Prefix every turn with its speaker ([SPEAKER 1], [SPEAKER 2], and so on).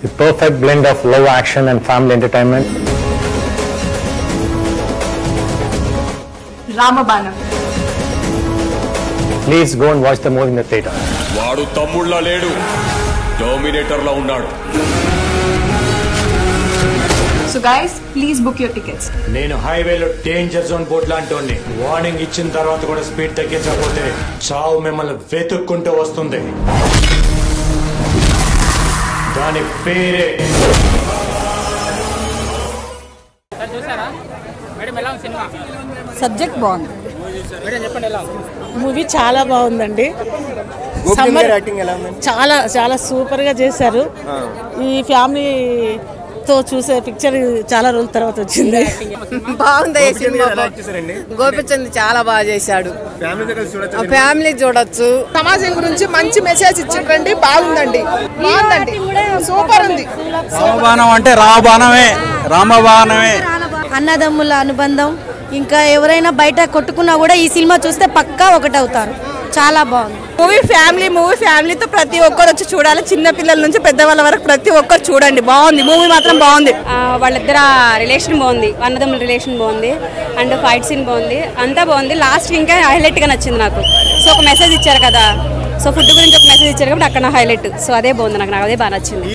[SPEAKER 1] The perfect blend of love, action, and family entertainment.
[SPEAKER 2] రామబాణం
[SPEAKER 1] Please go and watch the movie in the theater.
[SPEAKER 3] వాడు తమ్ముళ్ళ లేడు Dominator లో ఉన్నాడు
[SPEAKER 2] so guys please book your tickets
[SPEAKER 4] నేను హైవేలో danger zone board లాంటి warning ఇచ్చిన తర్వాత కూడా స్పీడ్ తగ్గించకపోతే చావు మిమ్మల్ని వెతుక్కుంటూ వస్తుంది దాని పేరే
[SPEAKER 5] చూసారా మేడం ఎలా ఉంది సినిమా
[SPEAKER 6] సబ్జెక్ట్ బాగుంది
[SPEAKER 5] మేడం చెప్పండి ఎలా ఉంది
[SPEAKER 6] మూవీ చాలా బాగుందండి సమ్మర్ చాలా చాలా సూపర్ గా చేశారు ఈ ఫ్యామిలీతో చూసే పిక్చర్ చాలా రోజుల తర్వాత వచ్చింది
[SPEAKER 7] బాగుంది ఈ సినిమా గోపిచంద్ చాలా బాగా చేశాడు ఫ్యామిలీ చూడొచ్చు
[SPEAKER 8] సమాజం గురించి మంచి మెసేజ్ ఇచ్చిండ్రండి బాగుందండి బాగుందండి సూపర్ ఉంది
[SPEAKER 9] రామబాణం అంటే రామబాణమే రామబాణమే
[SPEAKER 10] అన్నదమ్ముల అనుబంధం ఇంకా ఎవరైనా బయట కొట్టుకున్నా కూడా ఈ సినిమా చూస్తే పక్కా ఒకటవుతారు చాలా బాగుంది
[SPEAKER 8] మూవీ ఫ్యామిలీ మూవీ ఫ్యామిలీతో ప్రతి ఒక్కరు వచ్చి చూడాలి చిన్న పిల్లల నుంచి పెద్దవాళ్ళ వరకు ప్రతి ఒక్కరు చూడండి బాగుంది మూవీ మాత్రం బాగుంది
[SPEAKER 10] వాళ్ళిద్దర రిలేషన్ బాగుంది అన్నదమ్ముల రిలేషన్ బాగుంది అండ్ ఫైట్ సీన్ బాగుంది అంతా బాగుంది లాస్ట్ ఇంకా హైలైట్ గా నచ్చింది నాకు సో ఒక మెసేజ్ ఇచ్చారు కదా సో ఫుడ్ గురించి ఒక మెసేజ్ ఇచ్చారు కాబట్టి అక్కడ హైలైట్ సో అదే బాగుంది నాకు నాకు అదే బాగా నచ్చింది